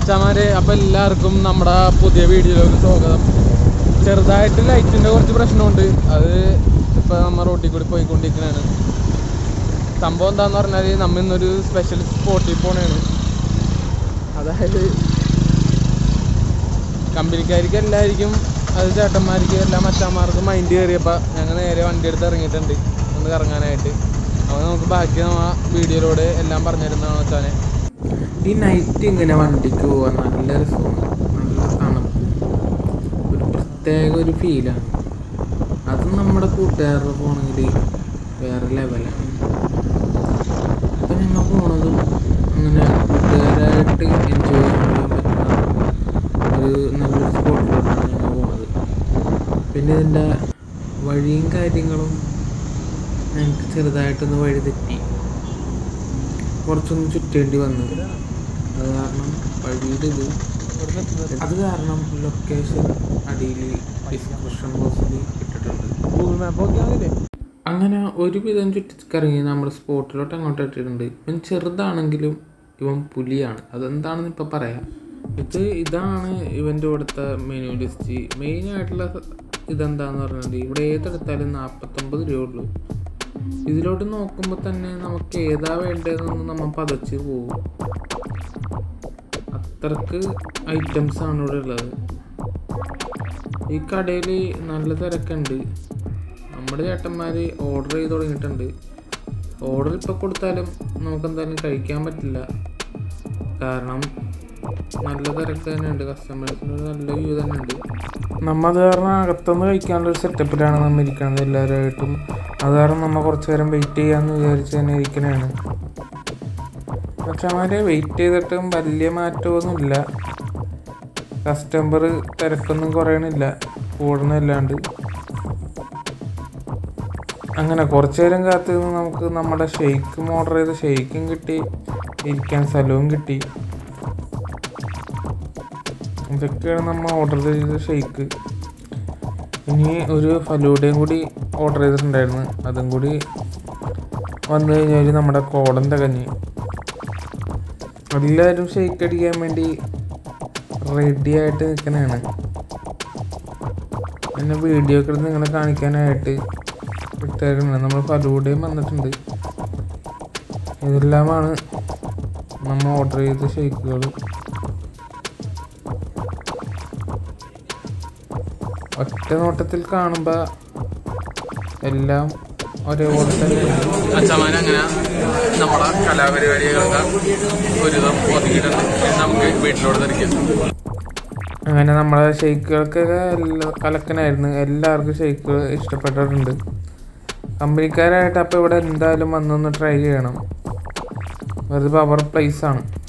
മച്ചാമാരെ അപ്പം എല്ലാവർക്കും നമ്മുടെ പുതിയ വീഡിയോയിലേക്ക് സ്വാഗതം ചെറുതായിട്ട് ലൈറ്റിൻ്റെ കുറച്ച് പ്രശ്നമുണ്ട് അത് ഇപ്പോൾ നമ്മൾ റോട്ടിൽ കൂടി പോയിക്കൊണ്ടിരിക്കുന്നതാണ് സംഭവം എന്താന്ന് പറഞ്ഞാൽ നമ്മ ഇന്നൊരു സ്പെഷ്യൽ സ്പോട്ടിൽ പോണേണ് അതായത് കമ്പനിക്കാർക്ക് എല്ലാവർക്കും അത് ചേട്ടന്മാർക്ക് എല്ലാ മച്ചാന്മാർക്കും മൈൻഡ് കയറിയപ്പോൾ ഞങ്ങൾ നേരെ വണ്ടി എടുത്ത് ഇറങ്ങിയിട്ടുണ്ട് ഒന്ന് കറങ്ങാനായിട്ട് അപ്പോൾ നമുക്ക് ബാക്കി നമ്മ വീഡിയോയിലൂടെ എല്ലാം പറഞ്ഞു തരുന്നതാണ് വെച്ചാൽ ഈ നൈറ്റ് ഇങ്ങനെ വണ്ടിക്ക് പോവാൻ നല്ല രസമാണ് നല്ല തണുപ്പ് ഒരു പ്രത്യേക ഒരു ഫീലാണ് അത് നമ്മുടെ കൂട്ടുകാരുടെ പോണെങ്കിൽ വേറെ ലെവലാണ് അപ്പം ഞങ്ങൾ പോണതും അങ്ങനെ കൂട്ടുകാരായിട്ട് എൻജോയ് ചെയ്യാൻ പറ്റുന്ന ഒരു നല്ലൊരു സ്പോട്ടിലോട്ടാണ് ഞങ്ങൾ പോണത് പിന്നെ ഇതിൻ്റെ വഴിയും കാര്യങ്ങളും ഞങ്ങൾക്ക് ചെറുതായിട്ടൊന്ന് വഴി തെറ്റി കുറച്ചൊന്ന് ചുറ്റേണ്ടി വന്നു അത് കാരണം വഴിയുടെ ഇത് അത് കാരണം ലൊക്കേഷൻ അടിയിൽ ഡിസ്ക്രിപ്ഷൻ ബോക്സിൽ ഇട്ടിട്ടുണ്ട് ഗൂഗിൾ മാപ്പ് നോക്കിയാൽ അങ്ങനെ ഒരുവിധം ചുറ്റിക്കറങ്ങി നമ്മുടെ സ്പോട്ടിലോട്ട് അങ്ങോട്ട് ഇട്ടിട്ടുണ്ട് ഇവൻ ചെറുതാണെങ്കിലും ഇവൻ പുലിയാണ് അതെന്താണെന്ന് ഇപ്പം പറയാം ഇത് ഇതാണ് ഇവൻ്റെ ഇവിടുത്തെ മെനു ലിസ്റ്റ് മെയിനായിട്ടുള്ള ഇതെന്താന്ന് പറഞ്ഞാൽ ഇവിടെ ഏതെടുത്താലും നാൽപ്പത്തൊമ്പത് രൂപ ഉള്ളൂ ഇതിലോട്ട് നോക്കുമ്പോൾ തന്നെ നമുക്ക് ഏതാ വേണ്ടതെന്ന് നമ്മൾ പതച്ച് പോകും അത്രക്ക് ഐറ്റംസ് ആണ് ഇവിടെ ഉള്ളത് ഈ കടയിൽ നല്ല തിരക്കുണ്ട് നമ്മുടെ ചേട്ടന്മാർ ഓർഡർ ചെയ്ത് തുടങ്ങിയിട്ടുണ്ട് ഓർഡർ ഇപ്പോൾ കൊടുത്താലും നമുക്ക് എന്തായാലും കഴിക്കാൻ പറ്റില്ല കാരണം നല്ല തിരക്ക് തന്നെയുണ്ട് കസ്റ്റമേഴ്സിന് നല്ല വ്യൂ തന്നെ ഉണ്ട് നമ്മൾ അത് കാരണം അകത്തുനിന്ന് കഴിക്കാനുള്ള ഒരു സെറ്റപ്പിലാണ് നമ്മൾ ഇരിക്കുന്നത് എല്ലാവരുമായിട്ടും അത് കാരണം നമ്മൾ കുറച്ച് നേരം വെയിറ്റ് ചെയ്യാമെന്ന് വിചാരിച്ച് തന്നെ ഇരിക്കണതാണ് പക്ഷേ വെയിറ്റ് ചെയ്തിട്ടും വലിയ മാറ്റമൊന്നുമില്ല കസ്റ്റമർ തിരക്കൊന്നും കുറയണില്ല കൂടുന്നില്ലാണ്ട് അങ്ങനെ കുറച്ച് നേരം കാത്തു നിന്ന് നമുക്ക് നമ്മുടെ ഷെയ്ക്കും ഓർഡർ ചെയ്ത ഷെയ്ക്കും കിട്ടി ഇരിക്കാൻ സ്ഥലവും കിട്ടി ഇതൊക്കെയാണ് നമ്മൾ ഓർഡർ ചെയ്ത ഷെയ്ക്ക് ഇനി ഒരു ഫലൂഡയും കൂടി ഓർഡർ ചെയ്തിട്ടുണ്ടായിരുന്നു അതും കൂടി വന്നു കഴിഞ്ഞാൽ നമ്മുടെ കോടം തികഞ്ഞ് എല്ലാവരും ഷെയ്ക്ക് അടിക്കാൻ വേണ്ടി റെഡി ആയിട്ട് നിൽക്കണതാണ് എന്നെ വീഡിയോ ഒക്കെ എടുത്ത് നിങ്ങളെ കാണിക്കാനായിട്ട് ഇട്ടേക്കുന്നത് നമ്മൾ ഫലൂഡയും വന്നിട്ടുണ്ട് ഇതെല്ലാമാണ് നമ്മൾ ഓർഡർ ചെയ്ത ഷെയ്ക്കുകൾ ഒറ്റ നോട്ടത്തിൽ കാണുമ്പോൾ എല്ലാം ഒരേപോലെ തന്നെയാണ് അച്ഛന്മാർ അങ്ങനെ നമ്മുടെ കലാപരിപാടികളൊക്കെ ഒരുവിധം ഒതുക്കിയിട്ടുണ്ട് ഇനി നമുക്ക് വീട്ടിലോട്ട് തിരിക്കാം അങ്ങനെ നമ്മളെ ഷെയ്ക്കുകൾക്കൊക്കെ എല്ലാ കലക്കനായിരുന്നു എല്ലാവർക്കും ഷെയ്ക്കുകൾ ഇഷ്ടപ്പെട്ടിട്ടുണ്ട് കമ്പനിക്കാരായിട്ട് അപ്പോൾ ഇവിടെ എന്തായാലും വന്നൊന്ന് ട്രൈ ചെയ്യണം വെറുതെ പവർ പ്ലേസ് ആണ്